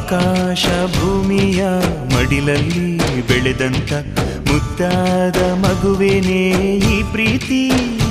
ಆಕಾಶ ಭೂಮಿಯ ಮಡಿಲಲ್ಲಿ ಬೆಳೆದಂತ ಮುದ್ದಾದ ಮಗುವೇನೇ ಈ ಪ್ರೀತಿ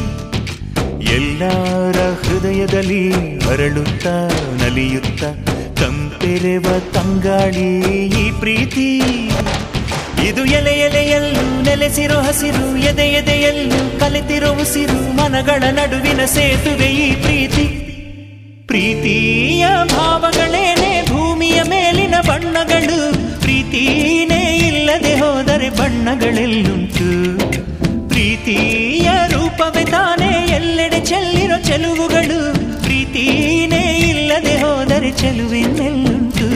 ಎಲ್ಲರ ಹೃದಯದಲ್ಲಿ ಅರಳುತ್ತ ನಲಿಯುತ್ತ ತಂಪೆರೆವ ತಂಗಾಳಿ ಈ ಪ್ರೀತಿ ಇದು ಎಲೆ ಎಲೆಯಲ್ಲೂ ನೆಲೆಸಿರೋ ಹಸಿರು ಎದೆ ಎದೆಯಲ್ಲೂ ಕಲೆತಿರೋ ಉಸಿರು ಮನಗಳ ನಡುವಿನ ಸೇತುವೆ ಈ ಪ್ರೀತಿ ಪ್ರೀತಿಯ ಭಾವಗಳೇನೆ ಭೂಮಿಯ ಮೇಲಿನ ಬಣ್ಣಗಳು ಪ್ರೀತಿನೇ ಇಲ್ಲದೆ ಹೋದರೆ ಬಣ್ಣಗಳೆಲ್ಲುಂಟು ಪ್ರೀತಿಯ ರೂಪವೇ ತಾನೇ ಎಲ್ಲೆಡೆ ಚೆಲ್ಲಿರೋ ಚೆಲುವುಗಳು ಪ್ರೀತಿನೇ ಇಲ್ಲದೆ ಹೋದರೆ ಚೆಲುವಿನೆಲ್ಲುಂಟು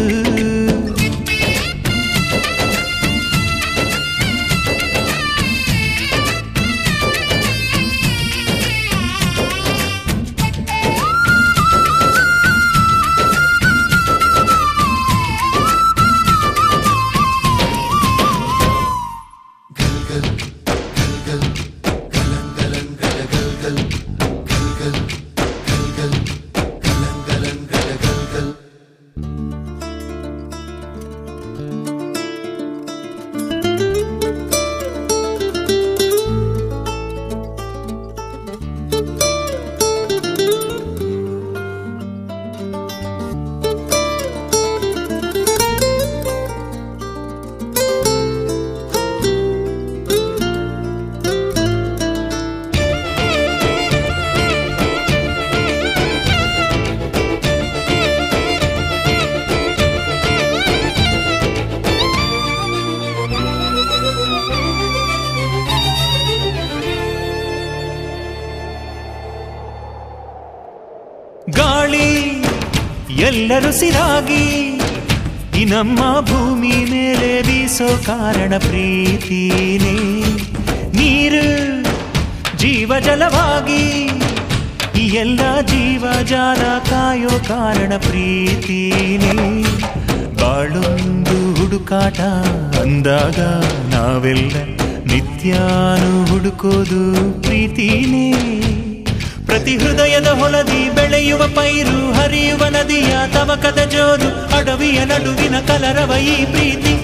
ಗಾಳಿ ಎಲ್ಲರೂ ಸಿರಾಗಿ ಈ ನಮ್ಮ ಭೂಮಿ ಮೇಲೆ ಬೀಸೋ ಕಾರಣ ಪ್ರೀತಿನೇ ನೀರು ಜೀವ ಜಲವಾಗಿ ಈ ಎಲ್ಲ ಜೀವ ಜಾಲ ಕಾಯೋ ಕಾರಣ ಪ್ರೀತಿನೇ ಬಾಳೊಂದು ಹುಡುಕಾಟ ಅಂದಾಗ ನಾವೆಲ್ಲ ನಿತ್ಯಾನು ಹುಡುಕೋದು ಪ್ರೀತಿನೇ ಪ್ರತಿ ಹೃದಯದ ಹೊಲದಿ ಬೆಳೆಯುವ ಪೈರು ಹರಿಯುವ ನದಿಯ ತವಕದ ಜೋರು ಅಡವಿಯ ನಡುವಿನ ಕಲರವ ಈ ಪ್ರೀತಿ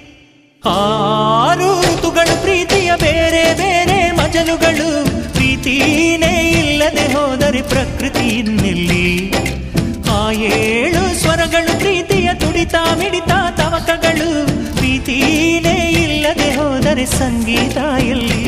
ಆರು ಋತುಗಳು ಪ್ರೀತಿಯ ಬೇರೆ ಬೇರೆ ಮಜಲುಗಳು ಪ್ರೀತಿನೇ ಇಲ್ಲದೆ ಹೋದರೆ ಪ್ರಕೃತಿ ಇನ್ನೆಲ್ಲಿ ಆ ಏಳು ಸ್ವರಗಳು ಪ್ರೀತಿಯ ತುಡಿತ ಮಿಡಿತ ತವಕಗಳು ಪ್ರೀತಿನೇ ಇಲ್ಲದೆ ಹೋದರೆ ಸಂಗೀತ ಎಲ್ಲಿ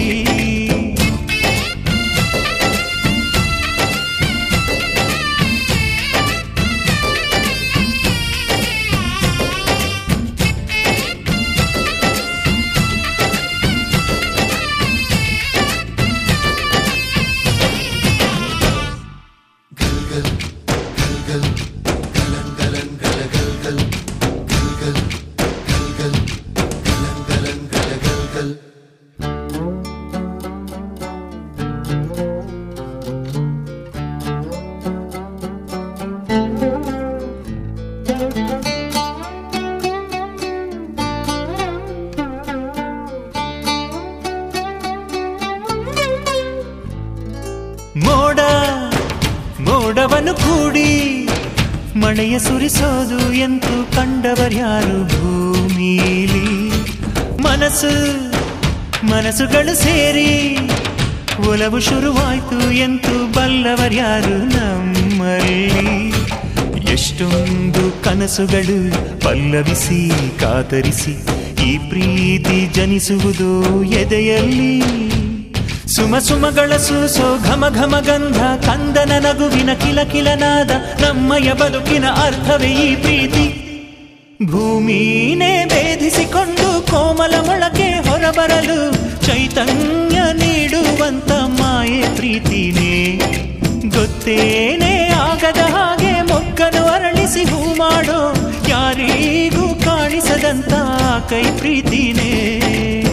ಮೋಡ ಮೋಡವನ್ನು ಕೂಡಿ ಮಳೆಯ ಸುರಿಸೋದು ಎಂದು ಕಂಡವರ್ಯಾರು ಭೂಮಿಲಿ ಮನಸ್ಸು ಮನಸ್ಸುಗಳು ಸೇರಿ ಒಲವು ಶುರುವಾಯ್ತು ಎಂದು ಬಲ್ಲವರ್ಯಾರು ನಮ್ಮಲ್ಲಿ ಎಷ್ಟೊಂದು ಕನಸುಗಳು ಪಲ್ಲವಿಸಿ ಕಾತರಿಸಿ ಈ ಪ್ರೀತಿ ಜನಿಸುವುದು ಎದೆಯಲ್ಲಿ ಸುಮ ಸುಮಗಳ ಸೂಸೋ ಘಮ ಘಮ ಗಂಧ ಕಂದನ ನಗುವಿನ ಕಿಲ ಕಿಲನಾದ ನಮ್ಮಯ ಬದುಕಿನ ಅರ್ಥವೇ ಈ ಪ್ರೀತಿ ಭೂಮಿನೇ ಭೇದಿಸಿಕೊಂಡು ಕೋಮಲ ಮೊಳಕೆ ಹೊರಬರಲು ಚೈತನ್ಯ ನೀಡುವಂತ ಮಾಯೆ ಪ್ರೀತಿನೇ ಗೊತ್ತೇನೆ ಆಗದ ಹಾಗೆ ಮೊಗ್ಗನು ಅರಳಿಸಿ ಹೂ ಮಾಡೋ ಯಾರಿಗೂ ಕಾಣಿಸದಂತ ಕೈ ಪ್ರೀತಿನೇ